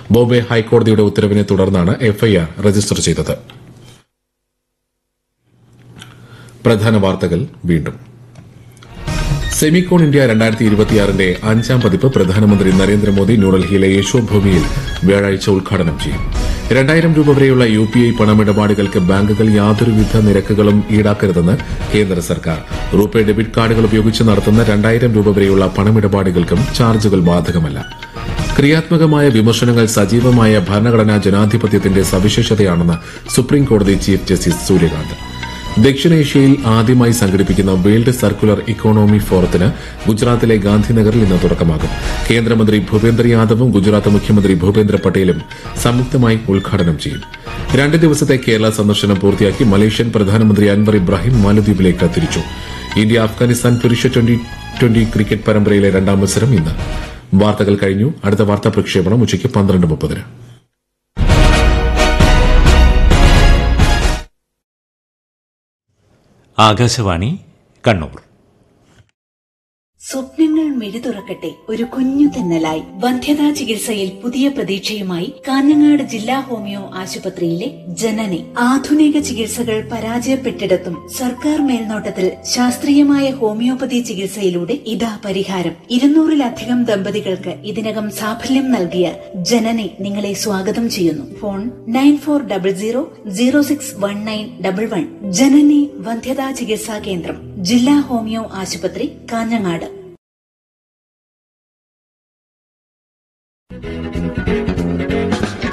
ബോംബെ ഹൈക്കോടതിയുടെ ഉത്തരവിനെ തുടർന്നാണ് എഫ്ഐആർ രജിസ്റ്റർ ചെയ്തത് പ്രധാന വാർത്തകൾ വീണ്ടും സെമിക്കോൺ ഇന്ത്യ രണ്ടായിരത്തി ഇരുപത്തിയാറിന്റെ അഞ്ചാം പതിപ്പ് പ്രധാനമന്ത്രി നരേന്ദ്രമോദി ന്യൂഡൽഹിയിലെ യശോഭൂമിയിൽ വ്യാഴാഴ്ച ഉദ്ഘാടനം ചെയ്യും രണ്ടായിരം രൂപ വരെയുള്ള യു പി ഐ പണമിടപാടുകൾക്ക് ബാങ്കുകൾ യാതൊരുവിധ നിരക്കുകളും ഈടാക്കരുതെന്ന് കേന്ദ്ര സർക്കാർ റൂപേ ഡെബിറ്റ് കാർഡുകൾ ഉപയോഗിച്ച് നടത്തുന്ന രണ്ടായിരം രൂപ വരെയുള്ള പണമിടപാടുകൾക്കും ചാർജുകൾ ബാധകമല്ല ക്രിയാത്മകമായ വിമർശനങ്ങൾ സജീവമായ ഭരണഘടനാ ജനാധിപത്യത്തിന്റെ സവിശേഷതയാണെന്ന് സുപ്രീംകോടതി ചീഫ് ജസ്റ്റിസ് സൂര്യകാന്ത് ദക്ഷിണേഷ്യയിൽ ആദ്യമായി സംഘടിപ്പിക്കുന്ന വേൾഡ് സർക്കുലർ ഇക്കോണമി ഫോറത്തിന് ഗുജറാത്തിലെ ഗാന്ധിനഗറിൽ ഇന്ന് തുടക്കമാകും കേന്ദ്രമന്ത്രി ഭൂപേന്ദ്ര യാദവും ഗുജറാത്ത് മുഖ്യമന്ത്രി ഭൂപേന്ദ്ര പട്ടേലും സംയുക്തമായി ഉദ്ഘാടനം ചെയ്യും രണ്ട് ദിവസത്തെ കേരള സന്ദർശനം പൂർത്തിയാക്കി മലേഷ്യൻ പ്രധാനമന്ത്രി അൻവർ ഇബ്രാഹിം മാലദ്വീപിലേക്ക് തിരിച്ചു ഇന്ത്യ അഫ്ഗാനിസ്ഥാൻ പുരുഷ ട്വന്റി ട്വന്റി ക്രിക്കറ്റ് പരമ്പരയിലെ രണ്ടാം മത്സരം ഇന്ന് വാർത്തകൾ കഴിഞ്ഞു അടുത്ത വാർത്താ പ്രക്ഷേപണം ഉച്ചയ്ക്ക് പന്ത്രണ്ട് മുപ്പതിന് ആകാശവാണി കണ്ണൂർ സ്വപ്നങ്ങൾ മിഴി തുറക്കട്ടെ ഒരു കുഞ്ഞു തെന്നലായി വന്ധ്യതാ ചികിത്സയിൽ പുതിയ പ്രതീക്ഷയുമായി കാഞ്ഞങ്ങാട് ജില്ലാ ഹോമിയോ ആശുപത്രിയിലെ ജനനി ആധുനിക ചികിത്സകൾ പരാജയപ്പെട്ടിടത്തും സർക്കാർ മേൽനോട്ടത്തിൽ ശാസ്ത്രീയമായ ഹോമിയോപ്പതി ചികിത്സയിലൂടെ ഇതാ പരിഹാരം ഇരുന്നൂറിലധികം ദമ്പതികൾക്ക് ഇതിനകം സാഫല്യം നൽകിയ ജനനി നിങ്ങളെ സ്വാഗതം ചെയ്യുന്നു phone nine four double zero zero six one nine double one Janani വന്ധ്യതാ ചികിത്സാ കേന്ദ്രം ജില്ലാ ഹോമിയോ ആശുപത്രി കാഞ്ഞങ്ങാട്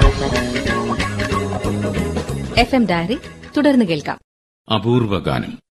എഫ് എം ഡയറി തുടർന്ന് കേൾക്കാം അപൂർവ ഗാനം